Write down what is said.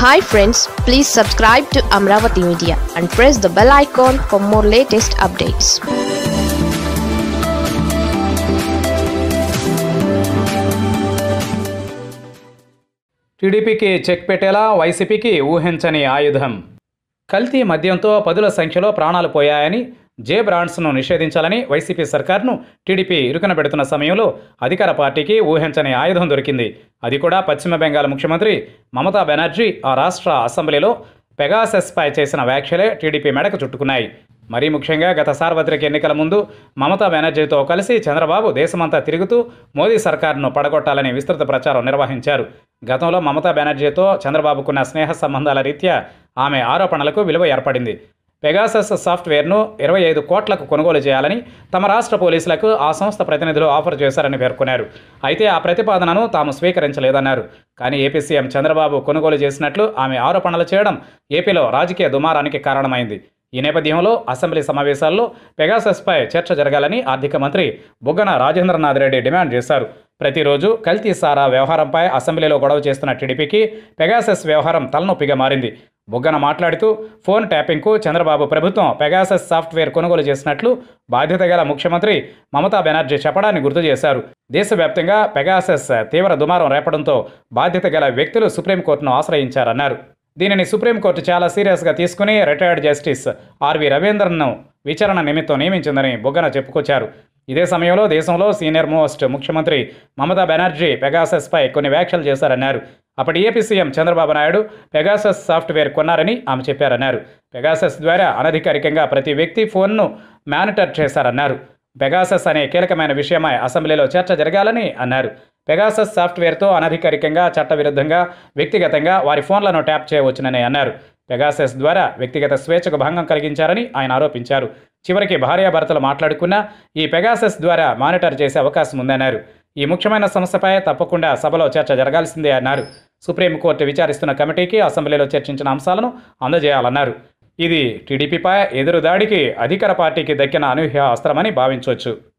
hi friends please subscribe to Amaravati media and press the bell icon for more latest updates టీడీపీకి check పెట్టేలా వైసీపీకి ఊహించని ఆయుధం కల్తీ మద్యంతో పదుల సంఖ్యలో ప్రాణాలు పోయాయని జే బ్రాండ్స్ను నిషేధించాలని వైసీపీ సర్కార్ను టీడీపీ ఇరుకన పెడుతున్న సమయంలో అధికార పార్టీకి ఊహించని ఆయుధం దొరికింది అది కూడా పశ్చిమ బెంగాల్ ముఖ్యమంత్రి మమతా బెనర్జీ ఆ రాష్ట్ర అసెంబ్లీలో పెగాసెస్పై చేసిన వ్యాఖ్యలే టీడీపీ మెడకు చుట్టుకున్నాయి మరీ ముఖ్యంగా గత సార్వత్రిక ఎన్నికల ముందు మమతా బెనర్జీతో కలిసి చంద్రబాబు దేశమంతా తిరుగుతూ మోదీ సర్కారును పడగొట్టాలని విస్తృత ప్రచారం నిర్వహించారు గతంలో మమతా బెనర్జీతో చంద్రబాబుకున్న స్నేహ సంబంధాల రీత్యా ఆమె ఆరోపణలకు విలువ ఏర్పడింది పెగాసస్ సాఫ్ట్వేర్ను ఇరవై ఐదు కోట్లకు కొనుగోలు చేయాలని తమ రాష్ట్ర పోలీసులకు ఆ సంస్థ ప్రతినిధులు ఆఫర్ చేశారని పేర్కొన్నారు అయితే ఆ ప్రతిపాదనను తాము స్వీకరించలేదన్నారు కానీ ఏపీ సీఎం చంద్రబాబు కొనుగోలు చేసినట్లు ఆమె ఆరోపణలు చేయడం ఏపీలో రాజకీయ దుమారానికి కారణమైంది ఈ నేపథ్యంలో అసెంబ్లీ సమావేశాల్లో పెగాసస్పై చర్చ జరగాలని ఆర్థిక మంత్రి బుగ్గన రాజేంద్రనాథ్ రెడ్డి డిమాండ్ చేశారు ప్రతిరోజు కల్తీ సారా వ్యవహారంపై అసెంబ్లీలో గొడవ చేస్తున్న టీడీపీకి పెగాసస్ వ్యవహారం తలనొప్పిగా మారింది బుగ్గన మాట్లాడుతూ ఫోన్ ట్యాపింగ్కు చంద్రబాబు ప్రభుత్వం పెగాసస్ సాఫ్ట్వేర్ కొనుగోలు చేసినట్లు బాధ్యత గల ముఖ్యమంత్రి మమతా బెనర్జీ చెప్పడాన్ని గుర్తు చేశారు దేశవ్యాప్తంగా పెగాసస్ తీవ్ర దుమారం రేపడంతో బాధ్యత గల వ్యక్తులు సుప్రీంకోర్టును ఆశ్రయించారన్నారు దీనిని సుప్రీంకోర్టు చాలా సీరియస్గా తీసుకుని రిటైర్డ్ జస్టిస్ ఆర్వి రవీంద్రన్ను విచారణ నిమిత్తం నియమించిందని బుగ్గన చెప్పుకొచ్చారు ఇదే సమయంలో దేశంలో సీనియర్ మోస్ట్ ముఖ్యమంత్రి మమతా బెనర్జీ పెగాసస్పై కొన్ని వ్యాఖ్యలు చేశారన్నారు అప్పటి AP CM Chandrababu Naidu Pegasus software కొన్నారని ఆమె చెప్పారన్నారు పెగాసస్ ద్వారా అనధికారికంగా ప్రతి వ్యక్తి ఫోన్ను మానిటర్ చేశారన్నారు పెగాసస్ అనే కీలకమైన విషయమై అసెంబ్లీలో చర్చ జరగాలని అన్నారు పెగాసస్ సాఫ్ట్వేర్తో అనధికారికంగా చట్టవిరుద్ధంగా వ్యక్తిగతంగా వారి ఫోన్లను ట్యాప్ చేయవచ్చునని అన్నారు పెగాసెస్ ద్వారా వ్యక్తిగత స్వేచ్ఛకు భంగం కలిగించారని ఆయన ఆరోపించారు చివరికి భార్యాభర్తలు మాట్లాడుకున్నా ఈ పెగాసెస్ ద్వారా మానిటర్ చేసే అవకాశం ఉందన్నారు ఈ ముఖ్యమైన సమస్యపై తప్పకుండా సభలో చర్చ జరగాల్సిందే అన్నారు సుప్రీంకోర్టు విచారిస్తున్న కమిటీకి అసెంబ్లీలో చర్చించిన అంశాలను అందజేయాలన్నారు ఇది టీడీపీపై ఎదురుదాడికి అధికార పార్టీకి దక్కిన అనూహ్య అస్త్రమని భావించవచ్చు